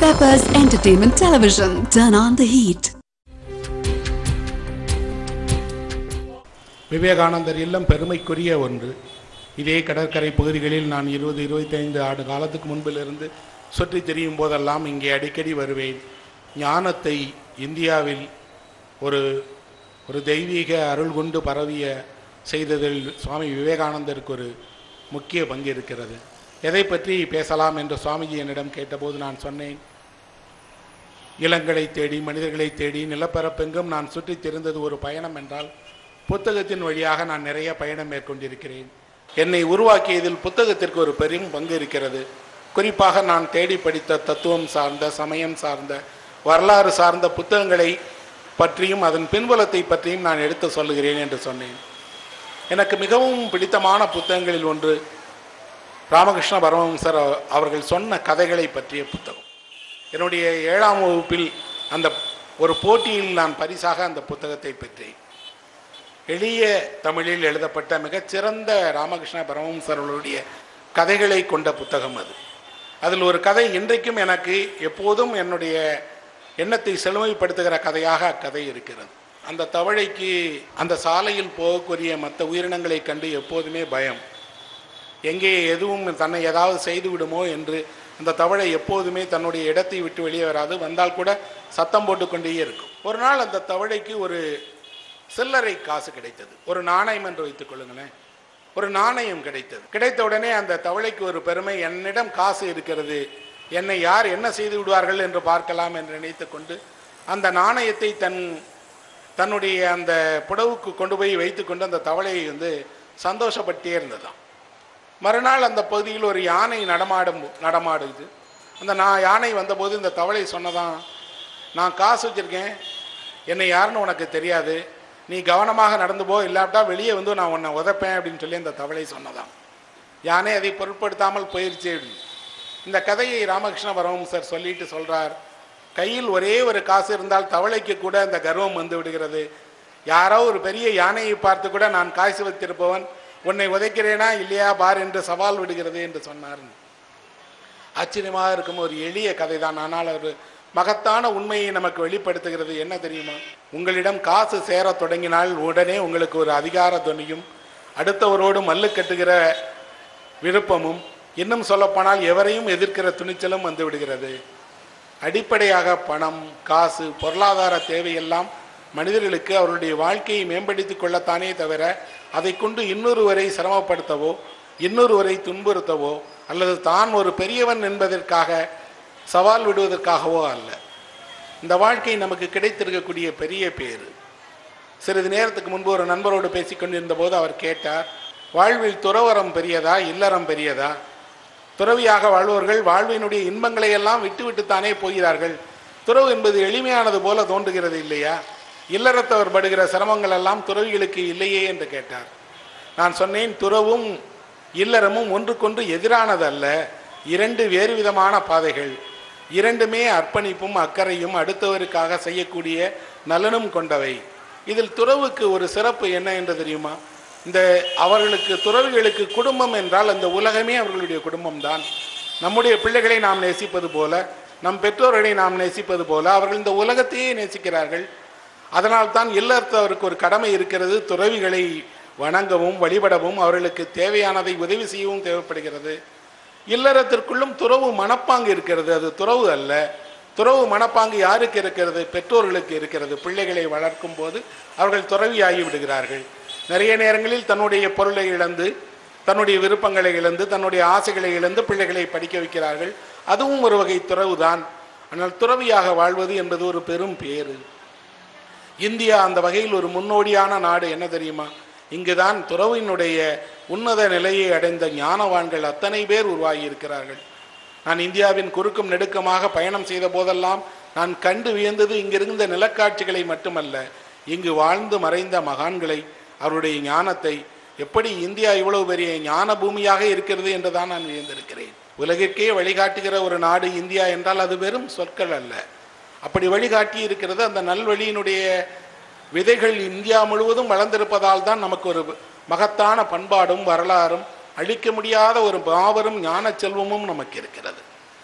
Peppers Entertainment Television. Turn on the heat. விவேகானந்தர் இல்லம் பெருமைக்குரிய ஒன்று இதே கடற்கரை பகுதிகளில் நான் இருபது இருபத்தைந்து ஆண்டு காலத்துக்கு முன்பிலிருந்து சுற்றி திரியும் போதெல்லாம் இங்கே அடிக்கடி வருவேன் ஞானத்தை இந்தியாவில் ஒரு ஒரு தெய்வீக அருள் கொண்டு பரவிய செய்ததில் சுவாமி விவேகானந்தருக்கு ஒரு முக்கிய பங்கு இருக்கிறது எதை பற்றி பேசலாம் என்று சுவாமிஜி என்னிடம் கேட்டபோது நான் சொன்னேன் இளங்களை தேடி மனிதர்களை தேடி நிலப்பரப்பெங்கும் நான் சுற்றித் திரிந்தது ஒரு பயணம் என்றால் புத்தகத்தின் வழியாக நான் நிறைய பயணம் மேற்கொண்டிருக்கிறேன் என்னை உருவாக்கியதில் புத்தகத்திற்கு ஒரு பெரும் பங்கு இருக்கிறது குறிப்பாக நான் தேடி படித்த தத்துவம் சார்ந்த சமயம் சார்ந்த வரலாறு சார்ந்த புத்தகங்களை பற்றியும் அதன் பின்புலத்தை பற்றியும் நான் எடுத்து சொல்லுகிறேன் என்று சொன்னேன் எனக்கு மிகவும் பிடித்தமான புத்தகங்களில் ஒன்று ராமகிருஷ்ண பரமஹம்சர் அவ- அவர்கள் சொன்ன கதைகளை பற்றிய புத்தகம் என்னுடைய ஏழாம் வகுப்பில் அந்த ஒரு போட்டியில் நான் பரிசாக அந்த புத்தகத்தை பெற்றேன் எளிய தமிழில் எழுதப்பட்ட மிகச்சிறந்த ராமகிருஷ்ண பரமஹம்சர் அவர்களுடைய கதைகளை கொண்ட புத்தகம் அது அதில் ஒரு கதை இன்றைக்கும் எனக்கு எப்போதும் என்னுடைய எண்ணத்தை செழுமைப்படுத்துகிற கதையாக அக்கதை இருக்கிறது அந்த தவளைக்கு அந்த சாலையில் போகக்கூடிய மற்ற உயிரினங்களை கண்டு எப்போதுமே பயம் எங்கே எதுவும் தன்னை ஏதாவது செய்து விடுமோ என்று அந்த தவளை எப்போதுமே தன்னுடைய இடத்தை விட்டு வெளியே வராது வந்தால் கூட சத்தம் போட்டுக்கொண்டே இருக்கும் ஒரு நாள் அந்த தவளைக்கு ஒரு சில்லறை காசு கிடைத்தது ஒரு நாணயம் என்று வைத்துக் கொள்ளுங்களேன் ஒரு நாணயம் கிடைத்தது கிடைத்த உடனே அந்த தவளைக்கு ஒரு பெருமை என்னிடம் காசு இருக்கிறது என்னை யார் என்ன செய்து விடுவார்கள் என்று பார்க்கலாம் என்று நினைத்து கொண்டு அந்த நாணயத்தை தன் தன்னுடைய அந்த புடவுக்கு கொண்டு போய் வைத்துக்கொண்டு அந்த தவளையை வந்து சந்தோஷப்பட்டே இருந்ததாம் மறுநாள் அந்த பகுதியில் ஒரு யானை நடமாடும் நடமாடுது அந்த நான் யானை வந்தபோது இந்த தவளை சொன்னதான் நான் காசு வச்சிருக்கேன் என்னை யாருன்னு உனக்கு தெரியாது நீ கவனமாக நடந்து போ இல்லாட்டா வெளியே வந்து நான் உன்னை உதைப்பேன் அப்படின்னு சொல்லி அந்த தவளை சொன்னதாம் யானை அதை பொருட்படுத்தாமல் போயிருச்சு அப்படின்னு இந்த கதையை ராமகிருஷ்ண பரமஹம்சர் சொல்லிட்டு சொல்றார் கையில் ஒரே ஒரு காசு இருந்தால் தவளைக்கு கூட அந்த கர்வம் வந்து விடுகிறது யாரோ ஒரு பெரிய யானையை பார்த்து கூட நான் காசு வைத்திருப்பவன் உன்னை உதைக்கிறேனா இல்லையா பார் என்று சவால் விடுகிறது என்று சொன்னார் ஆச்சரியமாக இருக்கும் ஒரு எளிய கதை தான் ஆனால் ஒரு மகத்தான உண்மையை நமக்கு வெளிப்படுத்துகிறது என்ன தெரியுமா உங்களிடம் காசு சேரத் தொடங்கினால் உடனே உங்களுக்கு ஒரு அதிகார துணியும் அடுத்தவரோடு மல்லு கட்டுகிற விருப்பமும் இன்னும் சொல்லப்போனால் எவரையும் எதிர்க்கிற துணிச்சலும் வந்து விடுகிறது அடிப்படையாக பணம் காசு பொருளாதார தேவையெல்லாம் மனிதர்களுக்கு அவருடைய வாழ்க்கையை மேம்படுத்திக் கொள்ளத்தானே தவிர அதை கொண்டு இன்னொருவரை சிரமப்படுத்தவோ இன்னொருவரை துன்புறுத்தவோ அல்லது தான் ஒரு பெரியவன் என்பதற்காக சவால் விடுவதற்காகவோ அல்ல இந்த வாழ்க்கை நமக்கு கிடைத்திருக்கக்கூடிய பெரிய பேரு சிறிது நேரத்துக்கு முன்பு ஒரு நண்பரோடு பேசிக்கொண்டிருந்த போது அவர் கேட்டார் வாழ்வில் துறவரம் பெரியதா இல்லறம் பெரியதா துறவியாக வாழ்வோர்கள் வாழ்வினுடைய இன்பங்களை எல்லாம் விட்டு விட்டுத்தானே போகிறார்கள் துறவு என்பது எளிமையானது போல தோன்றுகிறது இல்லையா இல்லறத்தவர் படுகிற சிரமங்கள் எல்லாம் துறவிகளுக்கு இல்லையே என்று கேட்டார் நான் சொன்னேன் துறவும் இல்லறமும் ஒன்றுக்கொன்று எதிரானது அல்ல இரண்டு வேறு விதமான பாதைகள் இரண்டுமே அர்ப்பணிப்பும் அக்கறையும் அடுத்தவருக்காக செய்யக்கூடிய நலனும் கொண்டவை இதில் துறவுக்கு ஒரு சிறப்பு என்ன என்று தெரியுமா இந்த அவர்களுக்கு துறவிகளுக்கு குடும்பம் என்றால் அந்த உலகமே அவர்களுடைய குடும்பம்தான் நம்முடைய பிள்ளைகளை நாம் நேசிப்பது போல நம் பெற்றோர்களை நாம் நேசிப்பது போல அவர்கள் இந்த உலகத்தையே நேசிக்கிறார்கள் அதனால் தான் இல்லறத்தவருக்கு ஒரு கடமை இருக்கிறது துறவிகளை வணங்கவும் வழிபடவும் அவர்களுக்கு தேவையானதை உதவி செய்யவும் தேவைப்படுகிறது இல்லறத்திற்குள்ளும் துறவு மனப்பாங்கு இருக்கிறது அது துறவு அல்ல துறவு மனப்பாங்கு யாருக்கு இருக்கிறது பெற்றோர்களுக்கு இருக்கிறது பிள்ளைகளை வளர்க்கும் போது அவர்கள் துறவியாகி விடுகிறார்கள் நிறைய நேரங்களில் தன்னுடைய பொருளை இழந்து தன்னுடைய விருப்பங்களை இழந்து தன்னுடைய ஆசைகளை இழந்து பிள்ளைகளை படிக்க வைக்கிறார்கள் அதுவும் ஒரு வகை துறவுதான் ஆனால் துறவியாக வாழ்வது என்பது ஒரு பெரும் பேறு இந்தியா அந்த வகையில் ஒரு முன்னோடியான நாடு என்ன தெரியுமா இங்குதான் துறவினுடைய உன்னத நிலையை அடைந்த ஞானவான்கள் அத்தனை பேர் உருவாகி இருக்கிறார்கள் நான் இந்தியாவின் குறுக்கும் நெடுக்கமாக பயணம் செய்த போதெல்லாம் நான் கண்டு வியந்தது இங்கிருந்த நிலக்காட்சிகளை மட்டுமல்ல இங்கு வாழ்ந்து மறைந்த மகான்களை அவருடைய ஞானத்தை எப்படி இந்தியா இவ்வளவு பெரிய ஞான பூமியாக இருக்கிறது என்றுதான் நான் வியந்திருக்கிறேன் உலகிற்கே வழிகாட்டுகிற ஒரு நாடு இந்தியா என்றால் அது வெறும் சொற்கள் அல்ல அப்படி வழிகாட்டி இருக்கிறது அந்த நல்வழியினுடைய விதைகள் இந்தியா முழுவதும் வளர்ந்திருப்பதால் தான் நமக்கு ஒரு மகத்தான பண்பாடும் வரலாறும் அழிக்க முடியாத ஒரு மாபெரும் ஞான செல்வமும் நமக்கு இருக்கிறது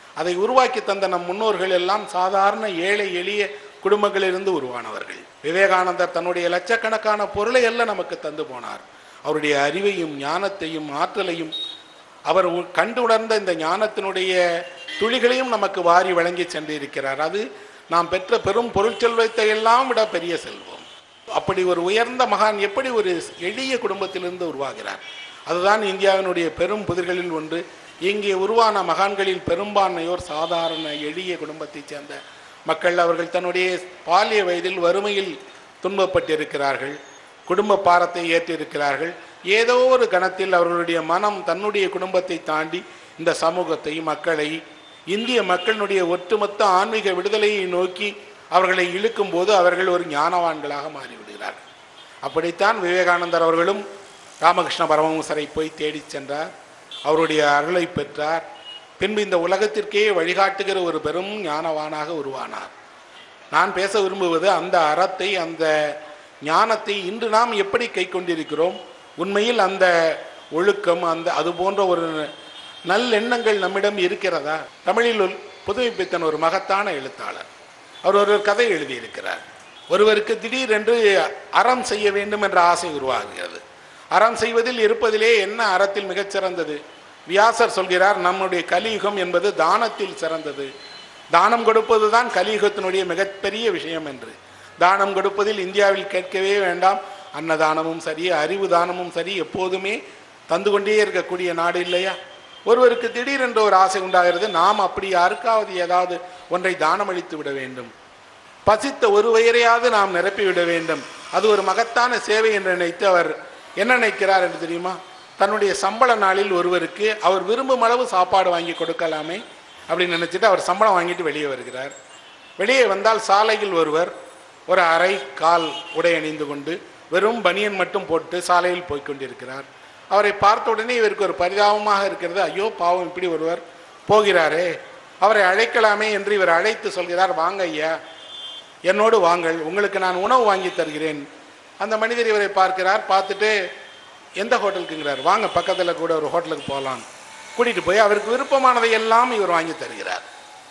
அதை உருவாக்கி தந்த நம் முன்னோர்கள் எல்லாம் சாதாரண ஏழை எளிய குடும்பங்களிலிருந்து உருவானவர்கள் விவேகானந்தர் தன்னுடைய லட்சக்கணக்கான பொருளை எல்லாம் நமக்கு தந்து போனார் அவருடைய அறிவையும் ஞானத்தையும் ஆற்றலையும் அவர் உ- கண்டு உணர்ந்த இந்த ஞானத்தினுடைய துளிகளையும் நமக்கு வாரி வழங்கி சென்றிருக்கிறார் அது நாம் பெற்ற பெரும் பொருட்செல்வத்தை எல்லாம் விட பெரிய செல்வம் அப்படி ஒரு உயர்ந்த மகான் எப்படி ஒரு எளிய குடும்பத்திலிருந்து உருவாகிறார் அதுதான் இந்தியாவினுடைய பெரும் புதிர்களில் ஒன்று இங்கே உருவான மகான்களில் பெரும்பான்மையோர் சாதாரண எளிய குடும்பத்தைச் சேர்ந்த மக்கள் அவர்கள் தன்னுடைய பாலிய வயதில் வறுமையில் துன்பப்பட்டிருக்கிறார்கள் குடும்ப பாரத்தை ஏற்றிருக்கிறார்கள் ஏதோ ஒரு கணத்தில் அவர்களுடைய மனம் தன்னுடைய குடும்பத்தை தாண்டி இந்த சமூகத்தை மக்களை இந்திய மக்களினுடைய ஒட்டுமொத்த ஆன்மீக விடுதலையை நோக்கி அவர்களை இழுக்கும் போது அவர்கள் ஒரு ஞானவான்களாக மாறிவிடுகிறார்கள் அப்படித்தான் விவேகானந்தர் அவர்களும் ராமகிருஷ்ண பரமஹம்சரை போய் தேடிச் சென்றார் அவருடைய அருளை பெற்றார் பின்பு இந்த உலகத்திற்கே வழிகாட்டுகிற ஒரு பெரும் ஞானவானாக உருவானார் நான் பேச விரும்புவது அந்த அறத்தை அந்த ஞானத்தை இன்று நாம் எப்படி கை கொண்டிருக்கிறோம் உண்மையில் அந்த ஒழுக்கம் அந்த அது போன்ற ஒரு நல்லெண்ணங்கள் நம்மிடம் இருக்கிறதா தமிழில் ஒரு புதுமை பித்தன் ஒரு மகத்தான எழுத்தாளர் அவர் ஒரு கதை எழுதியிருக்கிறார் ஒருவருக்கு திடீரென்று அறம் செய்ய வேண்டும் என்ற ஆசை உருவாகுகிறது அறம் செய்வதில் இருப்பதிலே என்ன அறத்தில் மிகச்சிறந்தது வியாசர் சொல்கிறார் நம்முடைய கலியுகம் என்பது தானத்தில் சிறந்தது தானம் கொடுப்பது தான் கலியுகத்தினுடைய மிகப்பெரிய விஷயம் என்று தானம் கொடுப்பதில் இந்தியாவில் கேட்கவே வேண்டாம் அன்னதானமும் சரி அறிவு தானமும் சரி எப்போதுமே தந்து கொண்டே இருக்கக்கூடிய நாடு இல்லையா ஒருவருக்கு திடீரென்று ஒரு ஆசை உண்டாகிறது நாம் அப்படி யாருக்காவது ஏதாவது ஒன்றை தானமளித்து விட வேண்டும் பசித்த ஒரு வயிறையாவது நாம் நிரப்பிவிட வேண்டும் அது ஒரு மகத்தான சேவை என்று நினைத்து அவர் என்ன நினைக்கிறார் என்று தெரியுமா தன்னுடைய சம்பள நாளில் ஒருவருக்கு அவர் விரும்பும் அளவு சாப்பாடு வாங்கி கொடுக்கலாமே அப்படின்னு நினைச்சிட்டு அவர் சம்பளம் வாங்கிட்டு வெளியே வருகிறார் வெளியே வந்தால் சாலையில் ஒருவர் ஒரு அரை கால் உடை அணிந்து கொண்டு வெறும் பனியன் மட்டும் போட்டு சாலையில் போய்க் கொண்டிருக்கிறார் அவரை பார்த்த உடனே இவருக்கு ஒரு பரிதாபமாக இருக்கிறது ஐயோ பாவம் இப்படி ஒருவர் போகிறாரே அவரை அழைக்கலாமே என்று இவர் அழைத்து சொல்கிறார் வாங்க ஐயா என்னோடு வாங்கள் உங்களுக்கு நான் உணவு வாங்கி தருகிறேன் அந்த மனிதர் இவரை பார்க்கிறார் பார்த்துட்டு எந்த ஹோட்டலுக்குங்கிறார் வாங்க பக்கத்தில் கூட ஒரு ஹோட்டலுக்கு போகலாம் கூட்டிகிட்டு போய் அவருக்கு விருப்பமானதை எல்லாம் இவர் வாங்கி தருகிறார்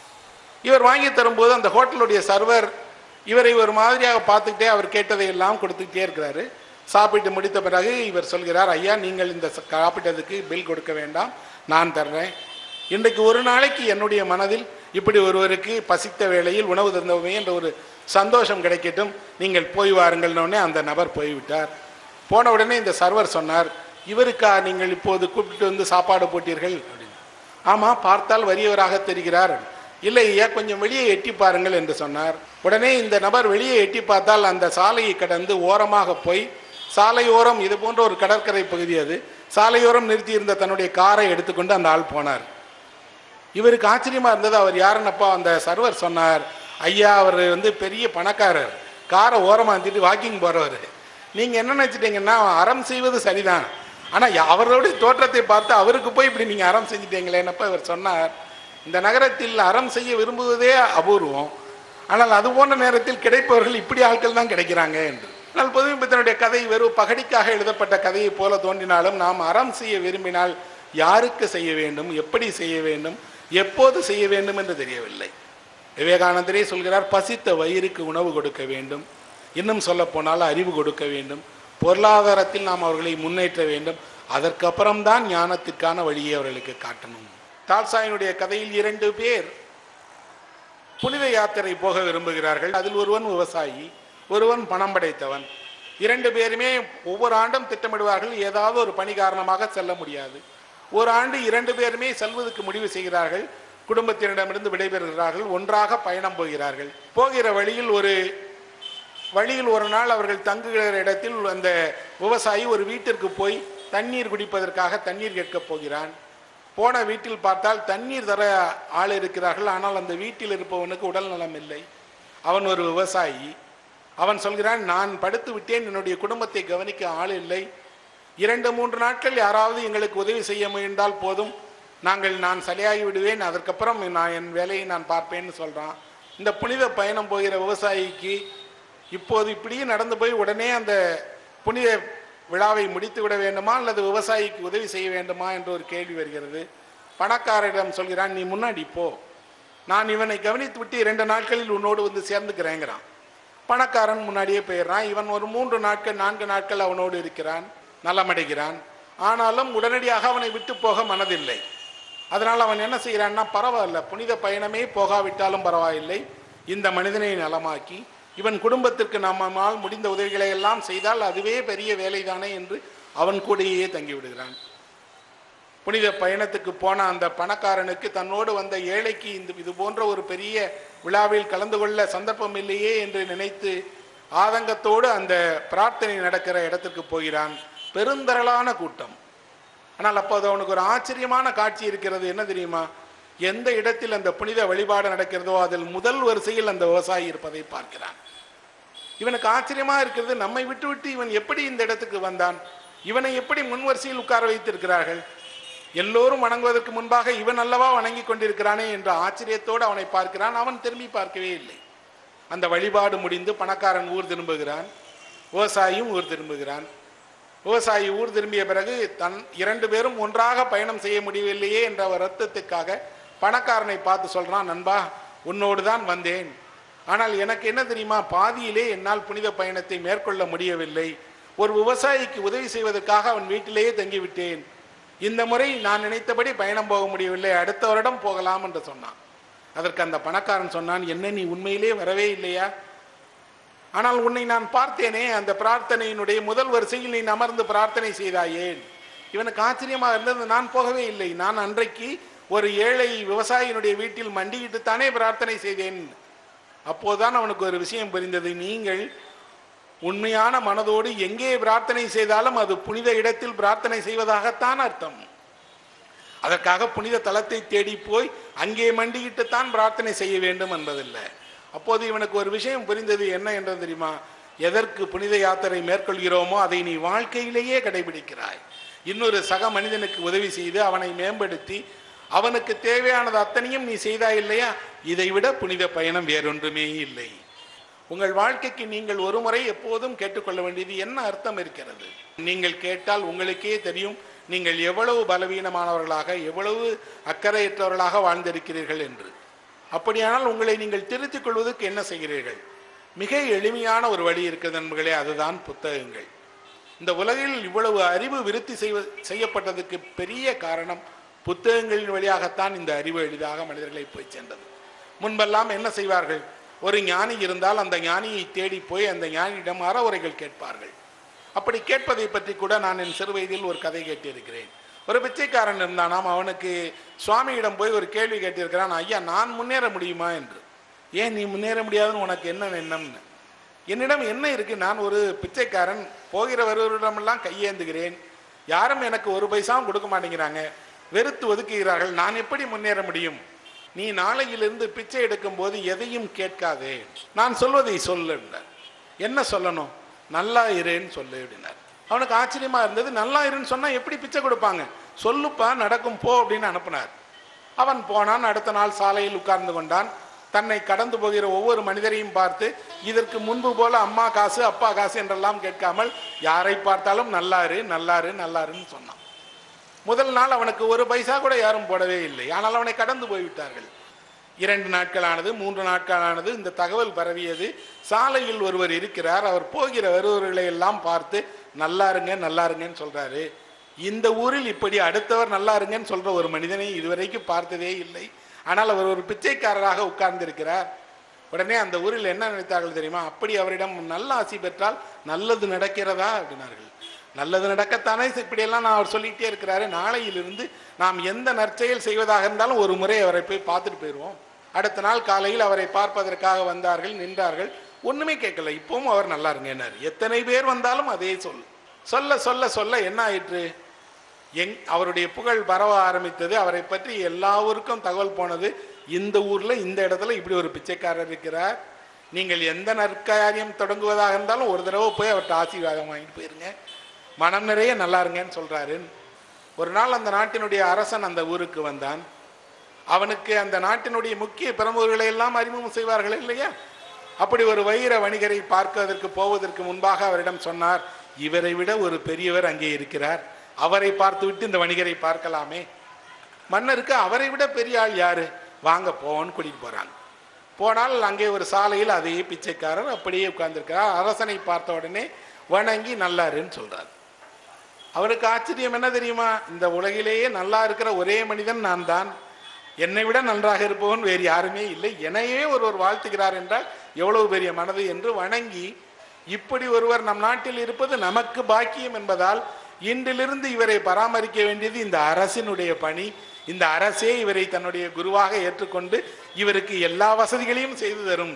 இவர் வாங்கி தரும்போது அந்த ஹோட்டலுடைய சர்வர் இவரை ஒரு மாதிரியாக பார்த்துக்கிட்டே அவர் கேட்டதை எல்லாம் கொடுத்துக்கிட்டே இருக்கிறாரு சாப்பிட்டு முடித்த பிறகு இவர் சொல்கிறார் ஐயா நீங்கள் இந்த ச- சாப்பிட்டதுக்கு பில் கொடுக்க வேண்டாம் நான் தர்றேன் இன்றைக்கு ஒரு நாளைக்கு என்னுடைய மனதில் இப்படி ஒருவருக்கு பசித்த வேளையில் உணவு தந்தவுமே என்ற ஒரு சந்தோஷம் கிடைக்கட்டும் நீங்கள் போய் வாருங்கள்னு அந்த நபர் போய்விட்டார் போன உடனே இந்த சர்வர் சொன்னார் இவருக்கா நீங்கள் இப்போது கூப்பிட்டு வந்து சாப்பாடு போட்டீர்கள் அப்படின்னு ஆமா பார்த்தால் வறியவராக தெரிகிறார் இல்லை ஐயா கொஞ்சம் வெளியே எட்டி பாருங்கள் என்று சொன்னார் உடனே இந்த நபர் வெளியே எட்டி பார்த்தால் அந்த சாலையை கடந்து ஓரமாக போய் சாலையோரம் இது போன்ற ஒரு கடற்கரை பகுதி அது சாலையோரம் நிறுத்தியிருந்த தன்னுடைய காரை எடுத்துக்கொண்டு அந்த ஆள் போனார் இவருக்கு ஆச்சரியமா இருந்தது அவர் யாருன்னப்பா அந்த சர்வர் சொன்னார் ஐயா அவர் வந்து பெரிய பணக்காரர் காரை ஓரமா நிறுத்திட்டு வாக்கிங் போறவர் நீங்க என்ன நினைச்சிட்டீங்கன்னா அறம் செய்வது சரிதான் ஆனா யா- அவருடைய தோற்றத்தை பார்த்து அவருக்கு போய் இப்படி நீங்க அறம் செஞ்சிட்டீங்களேன்னப்ப இவர் சொன்னார் இந்த நகரத்தில் அறம் செய்ய விரும்புவதே அபூர்வம் ஆனால் அது போன்ற நேரத்தில் கிடைப்பவர்கள் இப்படி ஆட்கள் தான் கிடைக்கிறாங்க என்று ஆனால் பொதுமைப்பித்தனுடைய கதை வெறும் பகடிக்காக எழுதப்பட்ட கதையை போல தோன்றினாலும் நாம் அறம் செய்ய விரும்பினால் யாருக்கு செய்ய வேண்டும் எப்படி செய்ய வேண்டும் எப்போது செய்ய வேண்டும் என்று தெரியவில்லை விவேகானந்தரே சொல்கிறார் பசித்த வயிறுக்கு உணவு கொடுக்க வேண்டும் இன்னும் சொல்ல போனால் அறிவு கொடுக்க வேண்டும் பொருளாதாரத்தில் நாம் அவர்களை முன்னேற்ற வேண்டும் அதற்கப்புறம்தான் ஞானத்திற்கான வழியை அவர்களுக்கு காட்டணும் டால்சாயினுடைய கதையில் இரண்டு பேர் புனித யாத்திரை போக விரும்புகிறார்கள் அதில் ஒருவன் விவசாயி ஒருவன் பணம் படைத்தவன் இரண்டு பேருமே ஒவ்வொரு ஆண்டும் திட்டமிடுவார்கள் ஏதாவது ஒரு பணி காரணமாக செல்ல முடியாது ஒரு ஆண்டு இரண்டு பேருமே செல்வதற்கு முடிவு செய்கிறார்கள் குடும்பத்தினரிடமிருந்து விடைபெறுகிறார்கள் ஒன்றாக பயணம் போகிறார்கள் போகிற வழியில் ஒரு வழியில் ஒரு நாள் அவர்கள் தங்குகிற இடத்தில் அந்த விவசாயி ஒரு வீட்டிற்கு போய் தண்ணீர் குடிப்பதற்காக தண்ணீர் கேட்கப் போகிறான் போன வீட்டில் பார்த்தால் தண்ணீர் தர ஆள் இருக்கிறார்கள் ஆனால் அந்த வீட்டில் இருப்பவனுக்கு உடல் நலம் இல்லை அவன் ஒரு விவசாயி அவன் சொல்கிறான் நான் படுத்து விட்டேன் என்னுடைய குடும்பத்தை கவனிக்க ஆள் இல்லை இரண்டு மூன்று நாட்கள் யாராவது எங்களுக்கு உதவி செய்ய முயன்றால் போதும் நாங்கள் நான் சரியாகி விடுவேன் அதற்கப்புறம் நான் என் வேலையை நான் பார்ப்பேன்னு சொல்றான் இந்த புனித பயணம் போகிற விவசாயிக்கு இப்போது இப்படியே நடந்து போய் உடனே அந்த புனித விழாவை முடித்து விட வேண்டுமா அல்லது விவசாயிக்கு உதவி செய்ய வேண்டுமா என்ற ஒரு கேள்வி வருகிறது பணக்காரரிடம் சொல்கிறான் நீ முன்னாடி போ நான் இவனை கவனித்து விட்டு இரண்டு நாட்களில் உன்னோடு வந்து சேர்ந்துக்கிறேங்கிறான் பணக்காரன் முன்னாடியே போயிடுறான் இவன் ஒரு மூன்று நாட்கள் நான்கு நாட்கள் அவனோடு இருக்கிறான் நலமடைகிறான் ஆனாலும் உடனடியாக அவனை விட்டு போக மனதில்லை அதனால் அவன் என்ன செய்கிறான்னா பரவாயில்ல புனித பயணமே போகாவிட்டாலும் பரவாயில்லை இந்த மனிதனை நலமாக்கி இவன் குடும்பத்திற்கு நம்மால் முடிந்த உதவிகளை எல்லாம் செய்தால் அதுவே பெரிய வேலைதானே என்று அவன் கூடயே தங்கி விடுகிறான் புனித பயணத்துக்கு போன அந்த பணக்காரனுக்கு தன்னோடு வந்த ஏழைக்கு இந்த இது போன்ற ஒரு பெரிய விழாவில் கலந்து கொள்ள சந்தர்ப்பம் இல்லையே என்று நினைத்து ஆதங்கத்தோடு அந்த பிரார்த்தனை நடக்கிற இடத்திற்கு போகிறான் பெருந்திரளான கூட்டம் ஆனால் அப்போது அவனுக்கு ஒரு ஆச்சரியமான காட்சி இருக்கிறது என்ன தெரியுமா எந்த இடத்தில் அந்த புனித வழிபாடு நடக்கிறதோ அதில் முதல் வரிசையில் அந்த விவசாயி இருப்பதை பார்க்கிறான் இவனுக்கு ஆச்சரியமா இருக்கிறது நம்மை விட்டு விட்டு இவன் எப்படி இந்த இடத்துக்கு வந்தான் இவனை எப்படி முன் வரிசையில் உட்கார வைத்திருக்கிறார்கள் எல்லோரும் வணங்குவதற்கு முன்பாக இவன் அல்லவா வணங்கி கொண்டிருக்கிறானே என்ற ஆச்சரியத்தோடு அவனை பார்க்கிறான் அவன் திரும்பி பார்க்கவே இல்லை அந்த வழிபாடு முடிந்து பணக்காரன் ஊர் திரும்புகிறான் விவசாயியும் ஊர் திரும்புகிறான் விவசாயி ஊர் திரும்பிய பிறகு தன் இரண்டு பேரும் ஒன்றாக பயணம் செய்ய முடியவில்லையே என்ற வருத்தத்துக்காக பணக்காரனை பார்த்து சொல்றான் நண்பா உன்னோடு தான் வந்தேன் ஆனால் எனக்கு என்ன தெரியுமா பாதியிலே என்னால் புனித பயணத்தை மேற்கொள்ள முடியவில்லை ஒரு விவசாயிக்கு உதவி செய்வதற்காக அவன் வீட்டிலேயே தங்கிவிட்டேன் இந்த முறை நான் நினைத்தபடி பயணம் போக முடியவில்லை அடுத்த வருடம் போகலாம் என்று சொன்னான் அதற்கு அந்த பணக்காரன் சொன்னான் என்ன நீ உண்மையிலே வரவே இல்லையா ஆனால் உன்னை நான் பார்த்தேனே அந்த பிரார்த்தனையினுடைய முதல் வரிசையில் நீ அமர்ந்து பிரார்த்தனை செய்தாயேன் இவனுக்கு ஆச்சரியமாக இருந்தது நான் போகவே இல்லை நான் அன்றைக்கு ஒரு ஏழை விவசாயியினுடைய வீட்டில் மண்டியிட்டு தானே பிரார்த்தனை செய்தேன் அப்போதுதான் அவனுக்கு ஒரு விஷயம் புரிந்தது நீங்கள் உண்மையான மனதோடு எங்கே பிரார்த்தனை செய்தாலும் அது புனித இடத்தில் பிரார்த்தனை செய்வதாகத்தான் அர்த்தம் அதற்காக புனித தலத்தை தேடி போய் அங்கே மண்டியிட்டுத்தான் பிரார்த்தனை செய்ய வேண்டும் என்பதில்லை அப்போது இவனுக்கு ஒரு விஷயம் புரிந்தது என்ன என்றது தெரியுமா எதற்கு புனித யாத்திரை மேற்கொள்கிறோமோ அதை நீ வாழ்க்கையிலேயே கடைபிடிக்கிறாய் இன்னொரு சக மனிதனுக்கு உதவி செய்து அவனை மேம்படுத்தி அவனுக்கு தேவையானது அத்தனையும் நீ செய்தாய் இல்லையா இதைவிட புனித பயணம் வேறொன்றுமே இல்லை உங்கள் வாழ்க்கைக்கு நீங்கள் ஒரு முறை எப்போதும் கேட்டுக்கொள்ள வேண்டியது என்ன அர்த்தம் இருக்கிறது நீங்கள் கேட்டால் உங்களுக்கே தெரியும் நீங்கள் எவ்வளவு பலவீனமானவர்களாக எவ்வளவு அக்கறையற்றவர்களாக வாழ்ந்திருக்கிறீர்கள் என்று அப்படியானால் உங்களை நீங்கள் திருத்திக் கொள்வதற்கு என்ன செய்கிறீர்கள் மிக எளிமையான ஒரு வழி இருக்கிறது நண்பர்களே அதுதான் புத்தகங்கள் இந்த உலகில் இவ்வளவு அறிவு விருத்தி செய்வ செய்யப்பட்டதுக்கு பெரிய காரணம் புத்தகங்களின் வழியாகத்தான் இந்த அறிவு எளிதாக மனிதர்களை போய் சென்றது முன்பெல்லாம் என்ன செய்வார்கள் ஒரு ஞானி இருந்தால் அந்த ஞானியை தேடி போய் அந்த ஞானியிடம் அறவுரைகள் கேட்பார்கள் அப்படி கேட்பதை பற்றி கூட நான் என் சிறு வயதில் ஒரு கதை கேட்டிருக்கிறேன் ஒரு பிச்சைக்காரன் இருந்தானாம் அவனுக்கு சுவாமியிடம் போய் ஒரு கேள்வி கேட்டிருக்கிறான் ஐயா நான் முன்னேற முடியுமா என்று ஏன் நீ முன்னேற முடியாதுன்னு உனக்கு என்ன எண்ணம்னு என்னிடம் என்ன இருக்கு நான் ஒரு பிச்சைக்காரன் போகிற வருவரிடமெல்லாம் கையேந்துகிறேன் யாரும் எனக்கு ஒரு பைசாவும் கொடுக்க மாட்டேங்கிறாங்க வெறுத்து ஒதுக்குகிறார்கள் நான் எப்படி முன்னேற முடியும் நீ நாளையிலிருந்து பிச்சை எடுக்கும் போது எதையும் கேட்காதே நான் சொல்வதை சொல்லு என்றார். என்ன சொல்லணும் நல்லா இருன்னு சொல்லு அப்படின்னார் அவனுக்கு ஆச்சரியமா இருந்தது நல்லா இருன்னு சொன்னா எப்படி பிச்சை கொடுப்பாங்க சொல்லுப்பா நடக்கும் போ அப்படின்னு அனுப்புனார் அவன் போனான் அடுத்த நாள் சாலையில் உட்கார்ந்து கொண்டான் தன்னை கடந்து போகிற ஒவ்வொரு மனிதரையும் பார்த்து இதற்கு முன்பு போல அம்மா காசு அப்பா காசு என்றெல்லாம் கேட்காமல் யாரை பார்த்தாலும் நல்லாரு நல்லாரு நல்லாருன்னு சொன்னான் முதல் நாள் அவனுக்கு ஒரு பைசா கூட யாரும் போடவே இல்லை ஆனால் அவனை கடந்து போய்விட்டார்கள் இரண்டு நாட்களானது மூன்று நாட்களானது இந்த தகவல் பரவியது சாலையில் ஒருவர் இருக்கிறார் அவர் போகிற வருவர்களை எல்லாம் பார்த்து நல்லா இருங்க நல்லா இருங்கன்னு சொல்றாரு இந்த ஊரில் இப்படி அடுத்தவர் நல்லா இருங்கன்னு சொல்ற ஒரு மனிதனை இதுவரைக்கும் பார்த்ததே இல்லை ஆனால் அவர் ஒரு பிச்சைக்காரராக உட்கார்ந்திருக்கிறார் உடனே அந்த ஊரில் என்ன நினைத்தார்கள் தெரியுமா அப்படி அவரிடம் நல்ல ஆசி பெற்றால் நல்லது நடக்கிறதா அப்படின்னார்கள் நல்லது நடக்கத்தானே இப்படியெல்லாம் நான் அவர் சொல்லிக்கிட்டே இருக்கிறாரு நாளையிலிருந்து நாம் எந்த நற்செயல் செய்வதாக இருந்தாலும் ஒரு முறை அவரை போய் பார்த்துட்டு போயிடுவோம் அடுத்த நாள் காலையில் அவரை பார்ப்பதற்காக வந்தார்கள் நின்றார்கள் ஒண்ணுமே கேட்கல இப்பவும் அவர் நல்லா இருங்கன்னார் எத்தனை பேர் வந்தாலும் அதே சொல் சொல்ல சொல்ல சொல்ல என்ன ஆயிற்று எங் அவருடைய புகழ் பரவ ஆரம்பித்தது அவரை பற்றி எல்லா ஊருக்கும் தகவல் போனது இந்த ஊர்ல இந்த இடத்துல இப்படி ஒரு பிச்சைக்காரர் இருக்கிறார் நீங்கள் எந்த நற்காரியம் தொடங்குவதாக இருந்தாலும் ஒரு தடவை போய் அவர்கிட்ட ஆசீர்வாதம் வாங்கிட்டு போயிருங்க மனம் நிறைய நல்லா இருங்கன்னு சொல்றாரு ஒரு நாள் அந்த நாட்டினுடைய அரசன் அந்த ஊருக்கு வந்தான் அவனுக்கு அந்த நாட்டினுடைய முக்கிய பிரமுகர்களை எல்லாம் அறிமுகம் செய்வார்கள் இல்லையா அப்படி ஒரு வைர வணிகரை பார்ப்பதற்கு போவதற்கு முன்பாக அவரிடம் சொன்னார் இவரை விட ஒரு பெரியவர் அங்கே இருக்கிறார் அவரை பார்த்துவிட்டு இந்த வணிகரை பார்க்கலாமே மன்னருக்கு அவரை விட பெரிய ஆள் யாரு வாங்க போவோன்னு கூட்டிகிட்டு போகிறாங்க போனால் அங்கே ஒரு சாலையில் அதே பிச்சைக்காரர் அப்படியே உட்கார்ந்திருக்கிறார் அரசனை பார்த்த உடனே வணங்கி நல்லாருன்னு சொல்றார் அவருக்கு ஆச்சரியம் என்ன தெரியுமா இந்த உலகிலேயே நல்லா இருக்கிற ஒரே மனிதன் நான் தான் என்னை விட நன்றாக இருப்பவன் வேறு யாருமே இல்லை என்னையே ஒருவர் வாழ்த்துகிறார் என்றால் எவ்வளவு பெரிய மனது என்று வணங்கி இப்படி ஒருவர் நம் நாட்டில் இருப்பது நமக்கு பாக்கியம் என்பதால் இன்றிலிருந்து இவரை பராமரிக்க வேண்டியது இந்த அரசினுடைய பணி இந்த அரசே இவரை தன்னுடைய குருவாக ஏற்றுக்கொண்டு இவருக்கு எல்லா வசதிகளையும் செய்து தரும்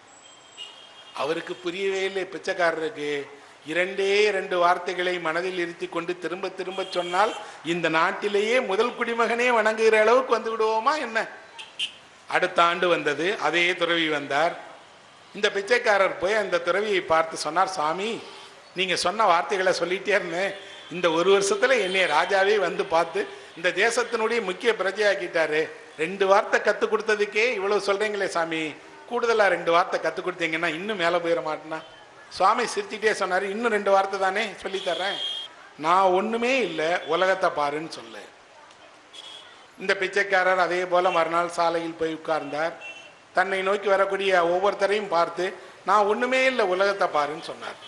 அவருக்கு புரியவே இல்லை பிச்சைக்காரருக்கு இரண்டே இரண்டு வார்த்தைகளை மனதில் இருத்தி கொண்டு திரும்ப திரும்ப சொன்னால் இந்த நாட்டிலேயே முதல் குடிமகனே வணங்குகிற அளவுக்கு வந்து விடுவோமா என்ன அடுத்த ஆண்டு வந்தது அதே துறவி வந்தார் இந்த பிச்சைக்காரர் போய் அந்த துறவியை பார்த்து சொன்னார் சாமி நீங்க சொன்ன வார்த்தைகளை சொல்லிட்டே இருந்தேன் இந்த ஒரு வருஷத்துல என்னைய ராஜாவே வந்து பார்த்து இந்த தேசத்தினுடைய முக்கிய பிரஜையாக்கிட்டாரு ரெண்டு வார்த்தை கத்து கொடுத்ததுக்கே இவ்வளவு சொல்றீங்களே சாமி கூடுதலா ரெண்டு வார்த்தை கத்து கொடுத்தீங்கன்னா இன்னும் மேலே போயிட மாட்டேனா சுவாமி சிரிச்சுட்டே சொன்னாரு இன்னும் ரெண்டு வார்த்தை தானே சொல்லி தர்றேன் நான் ஒண்ணுமே இல்லை உலகத்தை பாருன்னு சொல்லு இந்த பிச்சைக்காரர் அதே போல மறுநாள் சாலையில் போய் உட்கார்ந்தார் தன்னை நோக்கி வரக்கூடிய ஒவ்வொருத்தரையும் பார்த்து நான் ஒண்ணுமே இல்லை உலகத்தை பாருன்னு சொன்னார்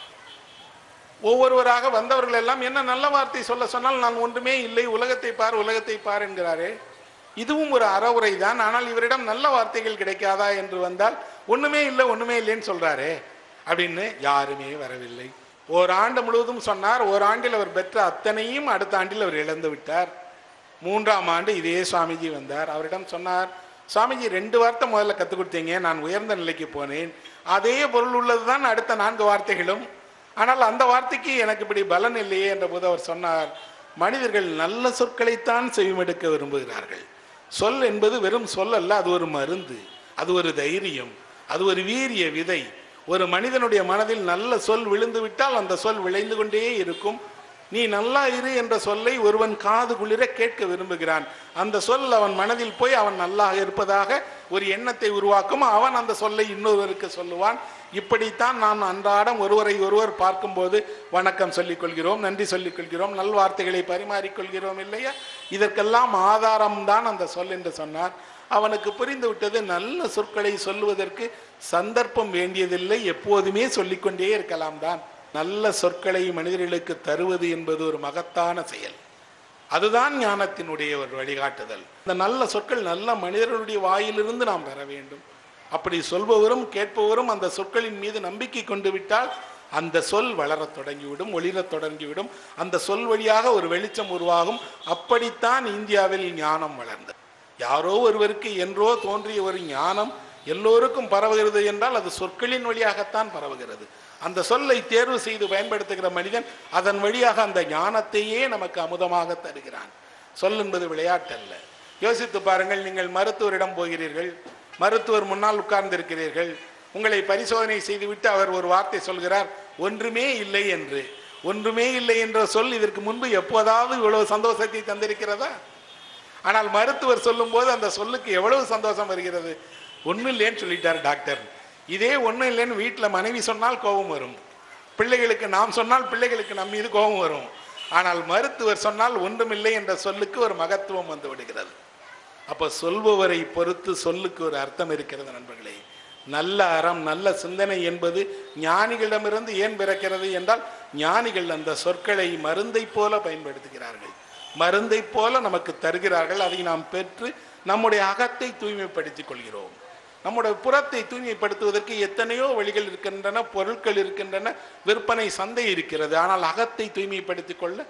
ஒவ்வொருவராக வந்தவர்கள் எல்லாம் என்ன நல்ல வார்த்தை சொல்ல சொன்னால் நான் ஒன்றுமே இல்லை உலகத்தை பார் உலகத்தை பார் என்கிறாரே இதுவும் ஒரு அறவுரை தான் ஆனால் இவரிடம் நல்ல வார்த்தைகள் கிடைக்காதா என்று வந்தால் ஒண்ணுமே இல்லை ஒண்ணுமே இல்லைன்னு சொல்றாரே அப்படின்னு யாருமே வரவில்லை ஓராண்டு முழுவதும் சொன்னார் ஓராண்டில் அவர் பெற்ற அத்தனையும் அடுத்த ஆண்டில் அவர் இழந்து விட்டார் மூன்றாம் ஆண்டு இதே சுவாமிஜி வந்தார் அவரிடம் சொன்னார் சுவாமிஜி ரெண்டு வார்த்தை முதல்ல கற்றுக் கொடுத்தீங்க நான் உயர்ந்த நிலைக்கு போனேன் அதே பொருள் உள்ளது தான் அடுத்த நான்கு வார்த்தைகளும் ஆனால் அந்த வார்த்தைக்கு எனக்கு இப்படி பலன் இல்லையே என்ற போது அவர் சொன்னார் மனிதர்கள் நல்ல சொற்களைத்தான் செவிமெடுக்க விரும்புகிறார்கள் சொல் என்பது வெறும் சொல் அல்ல அது ஒரு மருந்து அது ஒரு தைரியம் அது ஒரு வீரிய விதை ஒரு மனிதனுடைய மனதில் நல்ல சொல் விழுந்து விட்டால் அந்த சொல் விளைந்து கொண்டே இருக்கும் நீ நல்லா இரு என்ற சொல்லை ஒருவன் காது குளிர கேட்க விரும்புகிறான் அந்த சொல் அவன் மனதில் போய் அவன் நல்லாக இருப்பதாக ஒரு எண்ணத்தை உருவாக்கும் அவன் அந்த சொல்லை இன்னொருவருக்கு சொல்லுவான் இப்படித்தான் நாம் அன்றாடம் ஒருவரை ஒருவர் பார்க்கும்போது வணக்கம் சொல்லிக் கொள்கிறோம் நன்றி சொல்லிக் கொள்கிறோம் நல்வார்த்தைகளை பரிமாறிக்கொள்கிறோம் இல்லையா இதற்கெல்லாம் ஆதாரம்தான் அந்த சொல் என்று சொன்னார் அவனுக்கு புரிந்து விட்டது நல்ல சொற்களை சொல்லுவதற்கு சந்தர்ப்பம் வேண்டியதில்லை எப்போதுமே சொல்லிக்கொண்டே இருக்கலாம் தான் நல்ல சொற்களை மனிதர்களுக்கு தருவது என்பது ஒரு மகத்தான செயல் அதுதான் ஞானத்தினுடைய ஒரு வழிகாட்டுதல் இந்த நல்ல சொற்கள் நல்ல மனிதர்களுடைய வாயிலிருந்து நாம் பெற வேண்டும் அப்படி சொல்பவரும் கேட்பவரும் அந்த சொற்களின் மீது நம்பிக்கை கொண்டு விட்டால் அந்த சொல் வளரத் தொடங்கிவிடும் ஒளிரத் தொடங்கிவிடும் அந்த சொல் வழியாக ஒரு வெளிச்சம் உருவாகும் அப்படித்தான் இந்தியாவில் ஞானம் வளர்ந்தது யாரோ ஒருவருக்கு என்றோ தோன்றிய ஒரு ஞானம் எல்லோருக்கும் பரவுகிறது என்றால் அது சொற்களின் வழியாகத்தான் பரவுகிறது அந்த சொல்லை தேர்வு செய்து பயன்படுத்துகிற மனிதன் அதன் வழியாக அந்த ஞானத்தையே நமக்கு அமுதமாக தருகிறான் சொல் என்பது விளையாட்டல்ல யோசித்து பாருங்கள் நீங்கள் மருத்துவரிடம் போகிறீர்கள் மருத்துவர் முன்னால் உட்கார்ந்திருக்கிறீர்கள் உங்களை பரிசோதனை செய்துவிட்டு அவர் ஒரு வார்த்தை சொல்கிறார் ஒன்றுமே இல்லை என்று ஒன்றுமே இல்லை என்ற சொல் இதற்கு முன்பு எப்போதாவது இவ்வளவு சந்தோஷத்தை தந்திருக்கிறதா ஆனால் மருத்துவர் சொல்லும்போது அந்த சொல்லுக்கு எவ்வளவு சந்தோஷம் வருகிறது ஒன்றும் இல்லைன்னு சொல்லிட்டார் டாக்டர் இதே ஒன்றும் இல்லைன்னு வீட்டில் மனைவி சொன்னால் கோபம் வரும் பிள்ளைகளுக்கு நாம் சொன்னால் பிள்ளைகளுக்கு நம் மீது கோபம் வரும் ஆனால் மருத்துவர் சொன்னால் ஒன்றுமில்லை என்ற சொல்லுக்கு ஒரு மகத்துவம் வந்து விடுகிறது அப்போ சொல்பவரை பொறுத்து சொல்லுக்கு ஒரு அர்த்தம் இருக்கிறது நண்பர்களே நல்ல அறம் நல்ல சிந்தனை என்பது ஞானிகளிடமிருந்து ஏன் பிறக்கிறது என்றால் ஞானிகள் அந்த சொற்களை மருந்தை போல பயன்படுத்துகிறார்கள் மருந்தை போல நமக்கு தருகிறார்கள் அதை நாம் பெற்று நம்முடைய அகத்தை தூய்மைப்படுத்திக் கொள்கிறோம் நம்முடைய புறத்தை தூய்மைப்படுத்துவதற்கு எத்தனையோ வழிகள் இருக்கின்றன பொருட்கள் இருக்கின்றன விற்பனை சந்தை இருக்கிறது ஆனால் அகத்தை தூய்மைப்படுத்திக் கொள்ள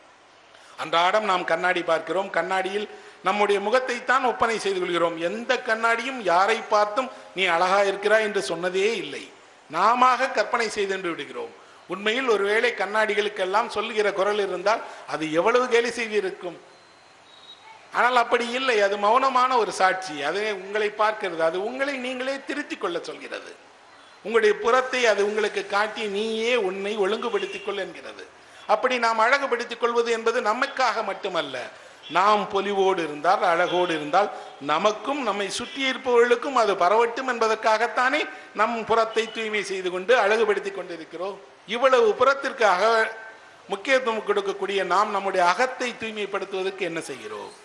அன்றாடம் நாம் கண்ணாடி பார்க்கிறோம் கண்ணாடியில் நம்முடைய முகத்தை தான் ஒப்பனை செய்து கொள்கிறோம் எந்த கண்ணாடியும் யாரை பார்த்தும் நீ அழகா இருக்கிறாய் என்று சொன்னதே இல்லை நாம கற்பனை செய்து விடுகிறோம் உண்மையில் ஒருவேளை கண்ணாடிகளுக்கெல்லாம் சொல்லுகிற குரல் இருந்தால் அது எவ்வளவு கேலி செய்திருக்கும் ஆனால் அப்படி இல்லை அது மௌனமான ஒரு சாட்சி அது உங்களை பார்க்கிறது அது உங்களை நீங்களே திருத்திக் கொள்ள சொல்கிறது உங்களுடைய புறத்தை அது உங்களுக்கு காட்டி நீயே உன்னை ஒழுங்குபடுத்திக் கொள் என்கிறது அப்படி நாம் அழகுபடுத்திக் கொள்வது என்பது நமக்காக மட்டுமல்ல நாம் பொலிவோடு இருந்தால் அழகோடு இருந்தால் நமக்கும் நம்மை சுற்றி இருப்பவர்களுக்கும் அது பரவட்டும் என்பதற்காகத்தானே நம் புறத்தை தூய்மை செய்து கொண்டு அழகுபடுத்திக் கொண்டிருக்கிறோம் இவ்வளவு புறத்திற்காக முக்கியத்துவம் கொடுக்கக்கூடிய நாம் நம்முடைய அகத்தை தூய்மைப்படுத்துவதற்கு என்ன செய்கிறோம்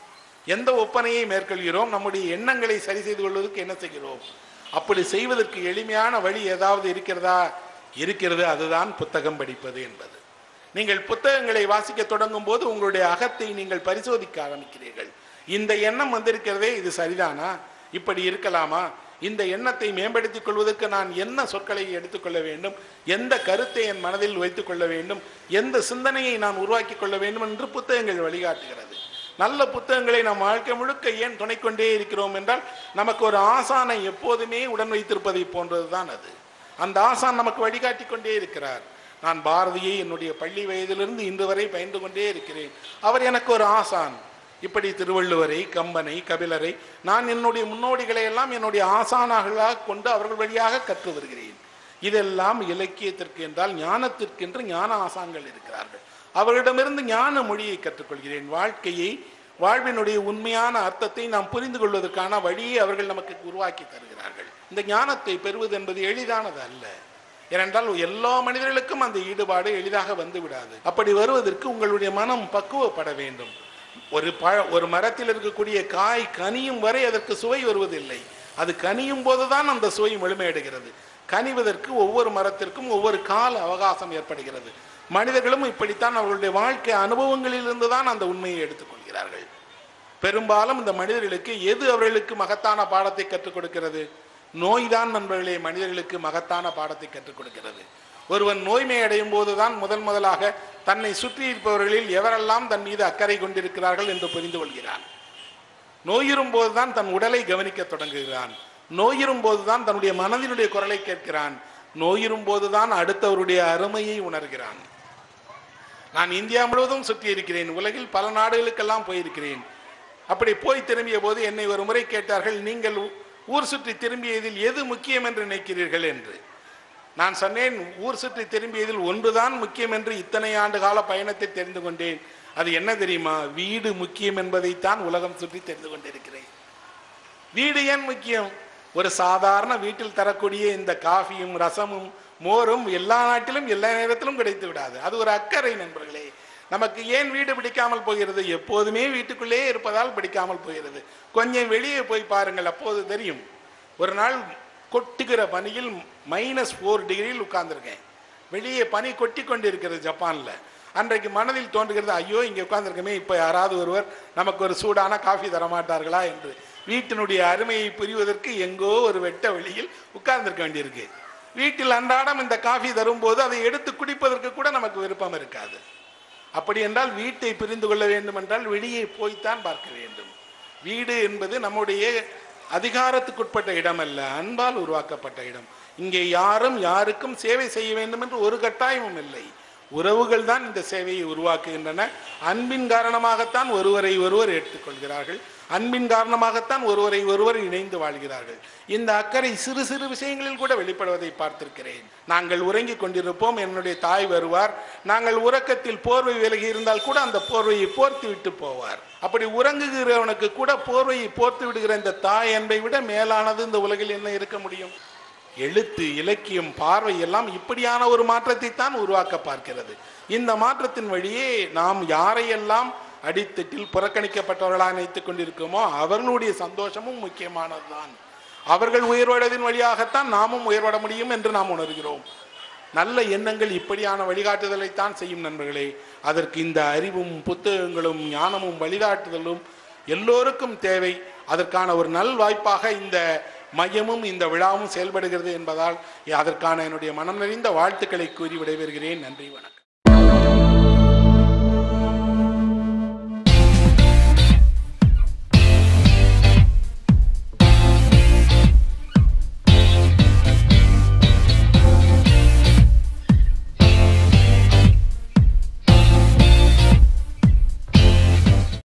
எந்த ஒப்பனையை மேற்கொள்கிறோம் நம்முடைய எண்ணங்களை சரி செய்து கொள்வதற்கு என்ன செய்கிறோம் அப்படி செய்வதற்கு எளிமையான வழி ஏதாவது இருக்கிறதா இருக்கிறது அதுதான் புத்தகம் படிப்பது என்பது நீங்கள் புத்தகங்களை வாசிக்க தொடங்கும் போது உங்களுடைய அகத்தை நீங்கள் பரிசோதிக்க ஆரம்பிக்கிறீர்கள் இந்த எண்ணம் வந்திருக்கிறதே இது சரிதானா இப்படி இருக்கலாமா இந்த எண்ணத்தை மேம்படுத்திக் கொள்வதற்கு நான் என்ன சொற்களை எடுத்துக்கொள்ள வேண்டும் எந்த கருத்தை என் மனதில் வைத்துக் கொள்ள வேண்டும் எந்த சிந்தனையை நான் உருவாக்கி கொள்ள வேண்டும் என்று புத்தகங்கள் வழிகாட்டுகிறது நல்ல புத்தகங்களை நாம் வாழ்க்கை முழுக்க ஏன் துணை கொண்டே இருக்கிறோம் என்றால் நமக்கு ஒரு ஆசானை எப்போதுமே உடன் வைத்திருப்பதை போன்றதுதான் அது அந்த ஆசான் நமக்கு வழிகாட்டி கொண்டே இருக்கிறார் நான் பாரதியை என்னுடைய பள்ளி வயதிலிருந்து இன்று வரை பயின்று கொண்டே இருக்கிறேன் அவர் எனக்கு ஒரு ஆசான் இப்படி திருவள்ளுவரை கம்பனை கபிலரை நான் என்னுடைய முன்னோடிகளை எல்லாம் என்னுடைய ஆசானாகளாக கொண்டு அவர்கள் வழியாக கற்று வருகிறேன் இதெல்லாம் இலக்கியத்திற்கு என்றால் ஞானத்திற்கு என்று ஞான ஆசான்கள் இருக்கிறார்கள் அவர்களிடமிருந்து ஞான மொழியை கற்றுக்கொள்கிறேன் வாழ்க்கையை வாழ்வினுடைய உண்மையான அர்த்தத்தை நாம் புரிந்து கொள்வதற்கான வழியை அவர்கள் நமக்கு உருவாக்கி தருகிறார்கள் இந்த ஞானத்தை பெறுவது என்பது எளிதானது அல்ல ஏனென்றால் எல்லா மனிதர்களுக்கும் அந்த ஈடுபாடு எளிதாக வந்து விடாது அப்படி வருவதற்கு உங்களுடைய மனம் பக்குவப்பட வேண்டும் ஒரு பழ ஒரு மரத்தில் இருக்கக்கூடிய காய் கனியும் வரை அதற்கு சுவை வருவதில்லை அது கனியும் போதுதான் அந்த சுவை முழுமையடைகிறது கனிவதற்கு ஒவ்வொரு மரத்திற்கும் ஒவ்வொரு கால அவகாசம் ஏற்படுகிறது மனிதர்களும் இப்படித்தான் அவர்களுடைய வாழ்க்கை அனுபவங்களிலிருந்து தான் அந்த உண்மையை எடுத்துக்கொள்கிறார்கள் பெரும்பாலும் இந்த மனிதர்களுக்கு எது அவர்களுக்கு மகத்தான பாடத்தை கற்றுக் கொடுக்கிறது நோய்தான் நண்பர்களே மனிதர்களுக்கு மகத்தான பாடத்தை கற்றுக் கொடுக்கிறது ஒருவன் நோய்மை அடையும் போதுதான் முதன் முதலாக தன்னை சுற்றி இருப்பவர்களில் எவரெல்லாம் தன் மீது அக்கறை கொண்டிருக்கிறார்கள் என்று புரிந்து கொள்கிறான் நோயுறும் போதுதான் தன் உடலை கவனிக்க தொடங்குகிறான் நோயுறும் போதுதான் தன்னுடைய மனதினுடைய குரலை கேட்கிறான் நோயுறும் போதுதான் அடுத்தவருடைய அருமையை உணர்கிறான் நான் இந்தியா முழுவதும் சுற்றி இருக்கிறேன் உலகில் பல நாடுகளுக்கெல்லாம் போயிருக்கிறேன் அப்படி போய் திரும்பிய போது என்னை ஒரு முறை கேட்டார்கள் நீங்கள் ஊர் சுற்றி திரும்பியதில் எது முக்கியம் என்று நினைக்கிறீர்கள் என்று நான் சொன்னேன் ஊர் சுற்றி திரும்பியதில் ஒன்றுதான் முக்கியம் என்று இத்தனை ஆண்டு கால பயணத்தை தெரிந்து கொண்டேன் அது என்ன தெரியுமா வீடு முக்கியம் என்பதைத்தான் உலகம் சுற்றி தெரிந்து கொண்டிருக்கிறேன் வீடு ஏன் முக்கியம் ஒரு சாதாரண வீட்டில் தரக்கூடிய இந்த காஃபியும் ரசமும் மோரும் எல்லா நாட்டிலும் எல்லா நேரத்திலும் கிடைத்து விடாது அது ஒரு அக்கறை நண்பர்களே நமக்கு ஏன் வீடு பிடிக்காமல் போகிறது எப்போதுமே வீட்டுக்குள்ளே இருப்பதால் பிடிக்காமல் போகிறது கொஞ்சம் வெளியே போய் பாருங்கள் அப்போது தெரியும் ஒரு நாள் கொட்டுகிற பனியில் மைனஸ் ஃபோர் டிகிரியில் உட்கார்ந்துருக்கேன் வெளியே பனி கொட்டி கொண்டிருக்கிறது ஜப்பான்ல அன்றைக்கு மனதில் தோன்றுகிறது ஐயோ இங்கே உட்கார்ந்துருக்கமே இப்போ யாராவது ஒருவர் நமக்கு ஒரு சூடான காஃபி தரமாட்டார்களா என்று வீட்டினுடைய அருமையை புரிவதற்கு எங்கோ ஒரு வெட்ட வெளியில் உட்கார்ந்திருக்க வேண்டியிருக்கு வீட்டில் அன்றாடம் இந்த காஃபி தரும்போது அதை எடுத்து குடிப்பதற்கு கூட நமக்கு விருப்பம் இருக்காது அப்படி என்றால் வீட்டை புரிந்து கொள்ள வேண்டும் என்றால் வெளியே போய்த்தான் பார்க்க வேண்டும் வீடு என்பது நம்முடைய அதிகாரத்துக்குட்பட்ட இடம் அல்ல அன்பால் உருவாக்கப்பட்ட இடம் இங்கே யாரும் யாருக்கும் சேவை செய்ய வேண்டும் என்று ஒரு கட்டாயமும் இல்லை உறவுகள் தான் இந்த சேவையை உருவாக்குகின்றன அன்பின் காரணமாகத்தான் ஒருவரை ஒருவர் ஏற்றுக்கொள்கிறார்கள் அன்பின் காரணமாகத்தான் ஒருவரை ஒருவர் இணைந்து வாழ்கிறார்கள் இந்த அக்கறை சிறு சிறு விஷயங்களில் கூட வெளிப்படுவதை பார்த்திருக்கிறேன் நாங்கள் உறங்கிக் கொண்டிருப்போம் என்னுடைய தாய் வருவார் நாங்கள் உறக்கத்தில் போர்வை விலகி இருந்தால் கூட அந்த போர்வையை போர்த்து விட்டு போவார் அப்படி உறங்குகிறவனுக்கு கூட போர்வையை போர்த்து விடுகிற இந்த தாய் அன்பை விட மேலானது இந்த உலகில் என்ன இருக்க முடியும் எழுத்து இலக்கியம் பார்வை எல்லாம் இப்படியான ஒரு மாற்றத்தை தான் உருவாக்க பார்க்கிறது இந்த மாற்றத்தின் வழியே நாம் யாரையெல்லாம் அடித்தட்டில் புறக்கணிக்கப்பட்டவர்களாக நினைத்துக் கொண்டிருக்கோமோ அவர்களுடைய சந்தோஷமும் முக்கியமானதுதான் அவர்கள் உயர்வடைவதன் வழியாகத்தான் நாமும் உயர்வட முடியும் என்று நாம் உணர்கிறோம் நல்ல எண்ணங்கள் இப்படியான வழிகாட்டுதலைத்தான் செய்யும் நண்பர்களே அதற்கு இந்த அறிவும் புத்தகங்களும் ஞானமும் வழிகாட்டுதலும் எல்லோருக்கும் தேவை அதற்கான ஒரு நல் வாய்ப்பாக இந்த மையமும் இந்த விழாவும் செயல்படுகிறது என்பதால் அதற்கான என்னுடைய மனம் நிறைந்த வாழ்த்துக்களை கூறி விடைபெறுகிறேன் நன்றி வணக்கம்